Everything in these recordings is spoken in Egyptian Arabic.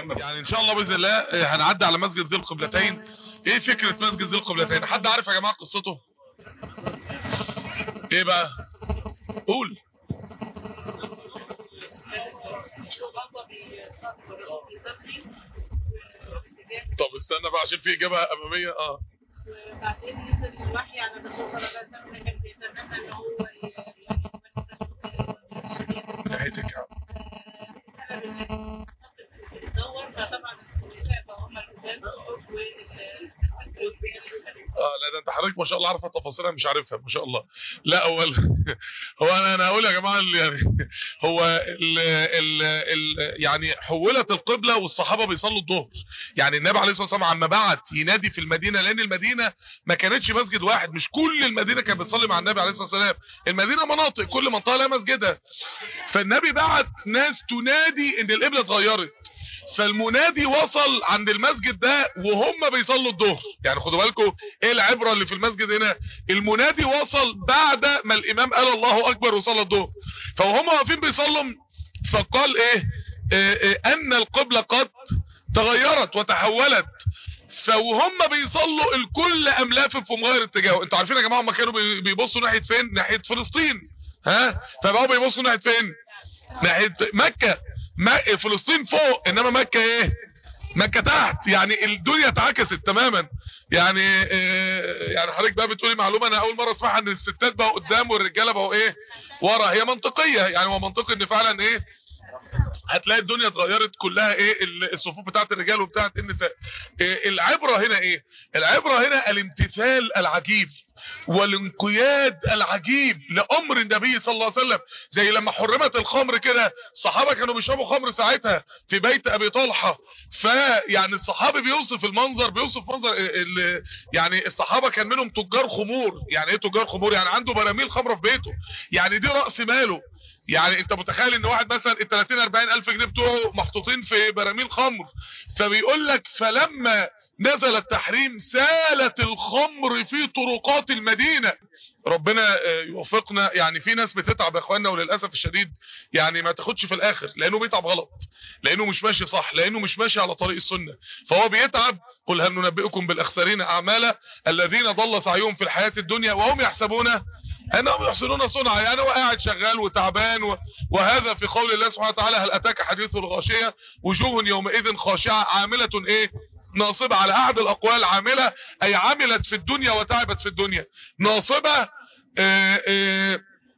يعني ان شاء الله باذن الله آه، هنعدي على مسجد ذي القبلتين ايه فكره مسجد ذي القبلتين حد عارف يا جماعه قصته ايه بقى قول طب استنى بقى عشان في اجابه اماميه اه وبعدين نزل الوحي على الرسول صلى الله عليه وسلم كان بيتمنى ان هو نهايتك يا عم. يدور فطبعا النساء بقى هم القدام اه لا ده انت حضرتك ما شاء الله عارفه تفاصيلها مش عارفها ما شاء الله لا هو ال... هو انا انا هقول يا جماعه ال- يعني هو ال... ال... ال... يعني حولت القبله والصحابه بيصلوا الظهر يعني النبي عليه الصلاه والسلام عما بعت ينادي في المدينه لان المدينه ما كانتش مسجد واحد مش كل المدينه كانت بتصلي مع النبي عليه الصلاه والسلام المدينه مناطق كل منطقه لها مسجدها فالنبي بعت ناس تنادي ان القبله اتغيرت فالمنادي وصل عند المسجد ده وهم بيصلوا الظهر يعني خدوا بالكم ايه العبره اللي في المسجد هنا المنادي وصل بعد ما الامام قال الله اكبر وصلى الظهر فوهم واقفين بيصلوا فقال ايه, إيه, إيه ان القبله قد تغيرت وتحولت فوهم بيصلوا الكل قام لافف ومغير اتجاهه انتوا عارفين يا جماعه هم كانوا بي- بيبصوا ناحيه فين ناحيه فلسطين ها فبقوا بيبصوا ناحيه فين ناحيه مكه ما فلسطين فوق انما مكه ايه مكه تحت يعني الدنيا اتعكست تماما يعني آه، يعني حضرتك بقى بتقولي معلومه انا اول مره اسمعها ان الستات بقوا قدام والرجاله بقوا ايه ورا هي منطقيه يعني هو منطقي ان فعلا ايه هتلاقي الدنيا اتغيرت كلها ايه ال- الصفوف بتاعت الرجال وبتاعت النساء إيه العبره هنا ايه العبره هنا الامتثال العجيب والانقياد العجيب لامر النبي صلى الله عليه وسلم زي لما حرمت الخمر كده الصحابه كانوا بيشربوا خمر ساعتها في بيت ابي طلحه فيعني الصحابي بيوصف المنظر بيوصف منظر ال- ال- يعني الصحابه كان منهم تجار خمور يعني ايه تجار خمور يعني عنده براميل خمره في بيته يعني دي راس ماله يعني انت متخيل ان واحد مثلا ال 30 40 الف جنيه بتوعه محطوطين في براميل خمر فبيقول لك فلما نزل التحريم سالت الخمر في طرقات المدينه ربنا آه، يوفقنا يعني في ناس بتتعب يا اخوانا وللاسف الشديد يعني ما تاخدش في الاخر لانه بيتعب غلط لانه مش ماشي صح لانه مش ماشي على طريق السنه فهو بيتعب قل هل ننبئكم بالاخسرين اعمالا الذين ضل سعيهم في الحياه الدنيا وهم يحسبون انهم يحسنون صنعا يعني هو قاعد شغال وتعبان و... وهذا في قول الله سبحانه وتعالى هل اتاك حديث الغاشيه وجوه يومئذ خاشعه عامله ايه ناصبه على احد الاقوال عامله اي عملت في الدنيا وتعبت في الدنيا ناصبه آه، آه،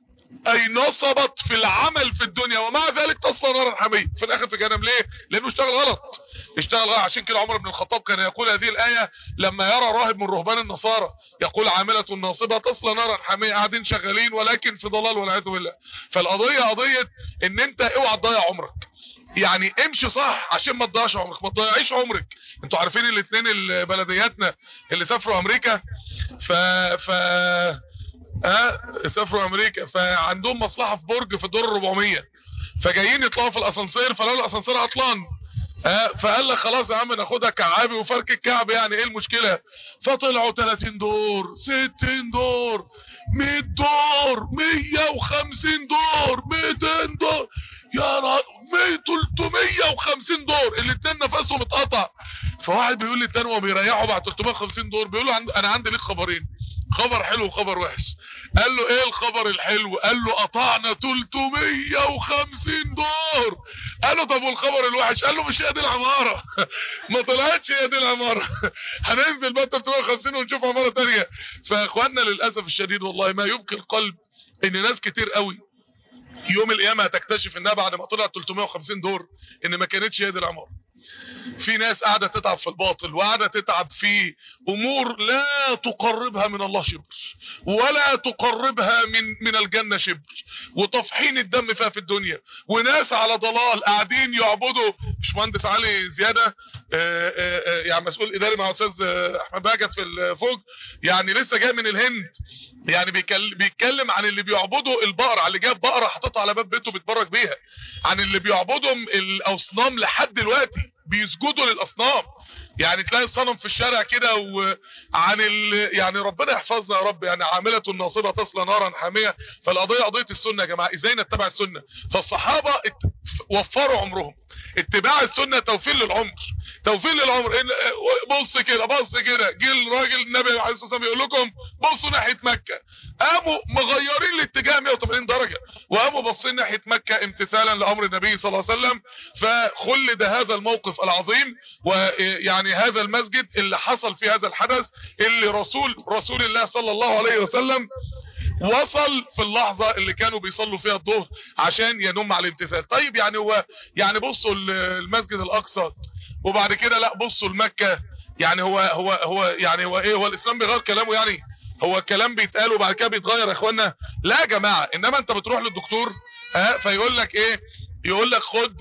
اي نصبت في العمل في الدنيا ومع ذلك تصلى نارا حمية في الاخر في جهنم ليه لانه اشتغل غلط اشتغل غلط عشان كده عمر بن الخطاب كان يقول هذه الايه لما يرى راهب من رهبان النصارى يقول عامله ناصبه تصلى نارا حمية قاعدين شغالين ولكن في ضلال والعياذ بالله فالقضيه قضيه ان انت اوعى تضيع عمرك يعني امشي صح عشان ما تضيعش عمرك ما تضيعيش عمرك انتوا عارفين الاثنين اللي بلدياتنا اللي سافروا امريكا ف ف ها سافروا امريكا فعندهم مصلحه في برج في الدور 400 فجايين يطلعوا في الاسانسير فلقوا الاسانسير عطلان ها فقال لك خلاص يا عم ناخدها كعابي وفرك الكعب يعني ايه المشكله فطلعوا 30 دور 60 دور 100 دور 150 دور 200 دور يا نهار 100 350 دور الاثنين نفسهم اتقطع فواحد بيقول لي التاني وهو بيريحوا بعد 350 دور بيقول له عند- انا عندي ليك خبرين خبر حلو وخبر وحش قال له ايه الخبر الحلو قال له قطعنا 350 دور قال له طب والخبر الوحش قال له مش هي دي العماره ما طلعتش هي دي العماره هننزل بقى 350 ونشوف عماره تانية فاخواننا للاسف الشديد والله ما يبكي القلب ان ناس كتير قوي يوم القيامه هتكتشف انها بعد ما طلعت 350 دور ان ما كانتش هي دي العماره في ناس قاعده تتعب في الباطل وقاعده تتعب في امور لا تقربها من الله شبر ولا تقربها من من الجنه شبر وطفحين الدم فيها في الدنيا وناس على ضلال قاعدين يعبدوا باشمهندس علي زياده آه، آه، آه، يعني مسؤول اداري مع استاذ آه، احمد باجت في الفوق يعني لسه جاي من الهند يعني بيكل- بيتكلم عن اللي بيعبدوا البقره اللي جاب بقره حاططها على باب بيته بيتبرك بيها عن اللي بيعبدوا الاصنام لحد دلوقتي بيسجدوا للاصنام يعني تلاقي الصنم في الشارع كده وعن ال... يعني ربنا يحفظنا يا رب يعني عامله ناصبه تصلى نارا حاميه فالقضيه قضيه السنه يا جماعه ازاي نتبع السنه فالصحابه ات... وفروا عمرهم اتباع السنه توفير للعمر توفير للعمر إن... بص كده بص كده جه الراجل النبي عليه الصلاه والسلام يقول لكم بصوا ناحيه مكه قاموا مغيرين الاتجاه 180 درجه وقاموا باصين ناحيه مكه امتثالا لامر النبي صلى الله عليه وسلم فخلد هذا الموقف العظيم ويعني هذا المسجد اللي حصل في هذا الحدث اللي رسول رسول الله صلى الله عليه وسلم وصل في اللحظة اللي كانوا بيصلوا فيها الظهر عشان ينم على الامتثال طيب يعني هو يعني بصوا المسجد الاقصى وبعد كده لا بصوا لمكة يعني هو هو هو يعني هو ايه هو الاسلام بيغير كلامه يعني هو الكلام بيتقال وبعد كده بيتغير يا اخوانا لا يا جماعة انما انت بتروح للدكتور ها فيقول لك ايه يقول لك خد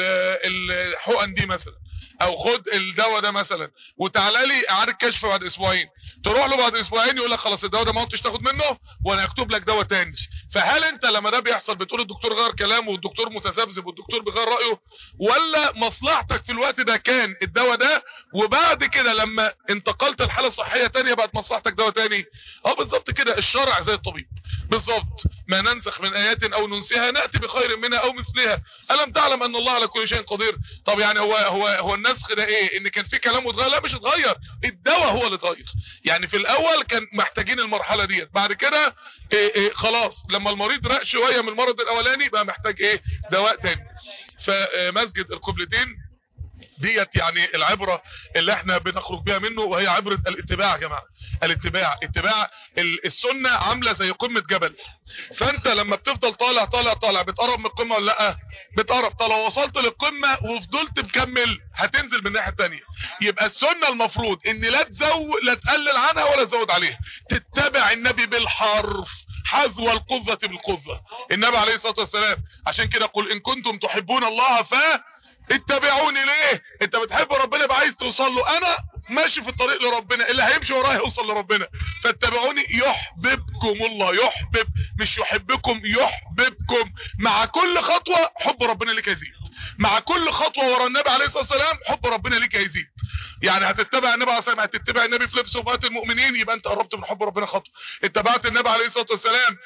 الحقن دي مثلا او خد الدواء ده مثلا وتعالى لي اعاده كشف بعد اسبوعين تروح له بعد اسبوعين يقول لك خلاص الدواء ده ما عدتش تاخد منه وانا اكتب لك دواء تاني فهل انت لما ده بيحصل بتقول الدكتور غير كلامه والدكتور متذبذب والدكتور بيغير رايه ولا مصلحتك في الوقت ده كان الدواء ده وبعد كده لما انتقلت الحاله الصحيه تانية بقت مصلحتك دواء تاني اه بالظبط كده الشرع زي الطبيب بالظبط ما ننسخ من ايات او ننسيها ناتي بخير منها او مثلها الم تعلم ان الله على كل شيء قدير طب يعني هو هو هو النسخ ده ايه ان كان في كلام واتغير لا مش اتغير الدواء هو اللي اتغير يعني في الاول كان محتاجين المرحله ديت بعد كده إيه إيه خلاص لما المريض رق شويه من المرض الاولاني بقى محتاج ايه دواء تاني فمسجد القبلتين ديت يعني العبرة اللي احنا بنخرج بيها منه وهي عبرة الاتباع يا جماعة الاتباع اتباع السنة عاملة زي قمة جبل فانت لما بتفضل طالع طالع طالع بتقرب من القمة ولا لا بتقرب طالع لو وصلت للقمة وفضلت مكمل هتنزل من الناحية التانية يبقى السنة المفروض ان لا تزود لا تقلل عنها ولا تزود عليها تتبع النبي بالحرف حذو القذة بالقذة النبي عليه الصلاة والسلام عشان كده قل ان كنتم تحبون الله ف اتبعوني ليه انت بتحب ربنا يبقى عايز توصل له انا ماشي في الطريق لربنا اللي هيمشي ورايا هيوصل لربنا فاتبعوني يحببكم الله يحبب مش يحبكم يحببكم مع كل خطوة حب ربنا لك يزيد مع كل خطوة ورا النبي عليه الصلاة والسلام حب ربنا لك يزيد يعني هتتبع النبي عليه الصلاة والسلام هتتبع النبي في لبس وفات المؤمنين يبقى انت قربت من حب ربنا خطوة اتبعت النبي عليه الصلاة والسلام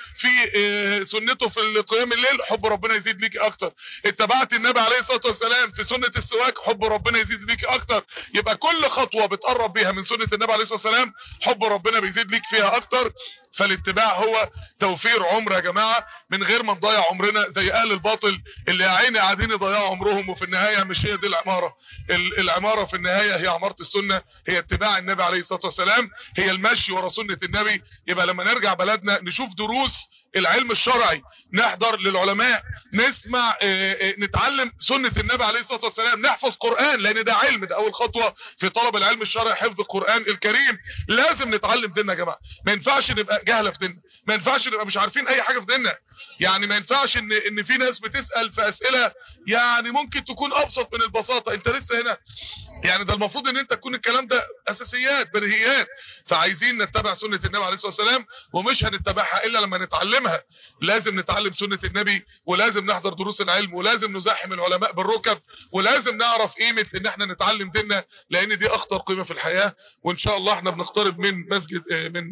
في سنته في قيام الليل حب ربنا يزيد ليك اكتر اتبعت النبي عليه الصلاة والسلام في سنة السواك حب ربنا يزيد ليك اكتر يبقى كل خطوة بتقرب بيها من سنة النبي عليه الصلاة والسلام حب ربنا بيزيد ليك فيها اكتر فالاتباع هو توفير عمر يا جماعة من غير ما نضيع عمرنا زي اهل الباطل اللي يا عيني قاعدين يضيعوا عمرهم وفي النهاية مش هي دي العمارة العمارة في النهاية هي عمارة السنة هي اتباع النبي عليه الصلاة والسلام هي المشي ورا سنة النبي يبقى لما نرجع بلدنا نشوف دروس العلم الشرعي نحضر للعلماء نسمع اه اه نتعلم سنة النبي عليه الصلاة والسلام نحفظ قرآن لان ده علم ده اول خطوة في طلب العلم الشرعي حفظ القرآن الكريم لازم نتعلم ديننا يا جماعة ما ينفعش نبقى جهلة في ديننا ما ينفعش نبقى مش عارفين اي حاجة في ديننا يعني ما ينفعش ان ان في ناس بتسأل في اسئلة يعني ممكن تكون ابسط من البساطة انت لسه هنا يعني ده المفروض ان انت تكون الكلام ده اساسيات بديهيات فعايزين نتبع سنة النبي عليه الصلاة والسلام ومش هنتبعها الا لما نتعلمها لازم نتعلم سنة النبي ولازم نحضر دروس العلم ولازم نزاحم العلماء بالركب ولازم نعرف قيمة ان احنا نتعلم ديننا لان دي اخطر قيمة في الحياة وان شاء الله احنا بنقترب من مسجد من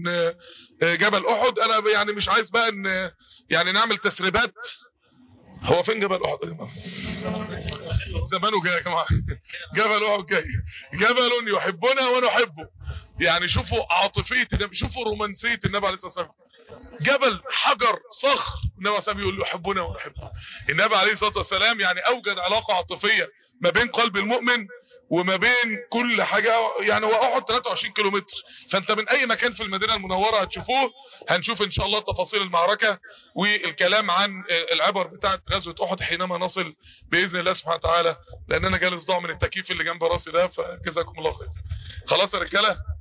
جبل احد انا يعني مش عايز بقى ان يعني نعمل تسريبات هو فين جبل احد يا جماعه زمانه جاي يا جماعه جبل احد جاي جبل يحبنا ونحبه يعني شوفوا عاطفيه النبي شوفوا رومانسيه النبي عليه الصلاه والسلام جبل حجر صخر النبي عليه الصلاه يقول له يحبنا ونحبه النبي عليه الصلاه والسلام يعني اوجد علاقه عاطفيه ما بين قلب المؤمن وما بين كل حاجة يعني هو احد 23 كيلومتر فانت من اي مكان في المدينة المنورة هتشوفوه هنشوف ان شاء الله تفاصيل المعركة والكلام عن العبر بتاعت غزوة احد حينما نصل باذن الله سبحانه وتعالى لان انا جالس ضاع من التكييف اللي جنب راسي ده فجزاكم الله خير خلاص يا رجاله